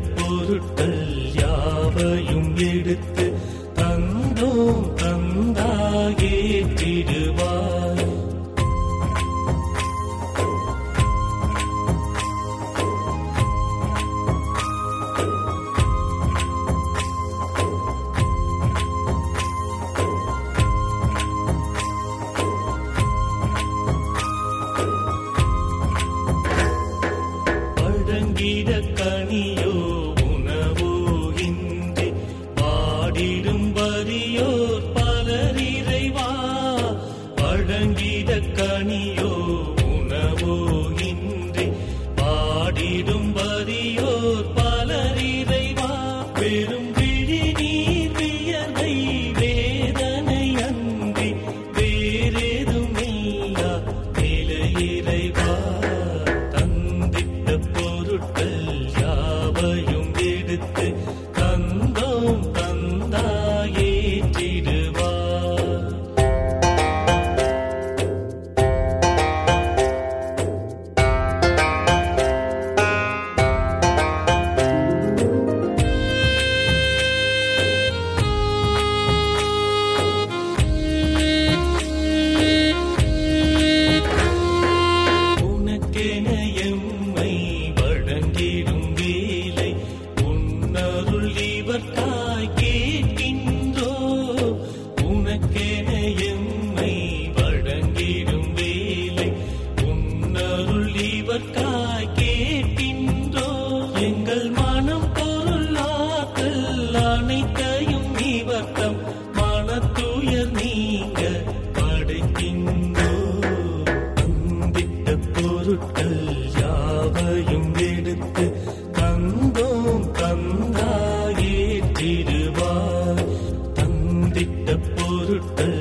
பொருட்கள் யாவையும் எடுத்து தந்தோம் தந்தாயே திருவாய் பழங்கிட கனியோ உணவோ இன்றி பாடிடும் வரியோர் பலர் இறைவா பழங்கிட கனியோ உணவோ இன்றி பாடிடும் வரியோர் பலர் இறைவா பெரும் விழி நீர் வியர்வை வேதனை அன்றி வேறேதும் இல்லா நிலை இறைவா தந்திட்ட பொருட்கள் யாவையும் எடுத்து தந்தோம் தந்தாயே திடுவார் உனக்கென எம்மை வழங்கிடும் வேலை உன்னருள் இவர்காய் கேட்கின்றோ உனக்கென எம்மை வழங்கிடும் வேலை உன்னருள் இவர்காய் கேட்கின்றோ எங்கள் மனம் பொருளாற்றல் அனைத்தையும் இவர்த்தம் மனத்துயர் நீங்க படைக்கின்றோ தந்திட்ட பொருட்கள் யாவையும் எடுத்து தந்தோம் தந்தாயே திருவாய் தந்திட்ட பொருட்கள்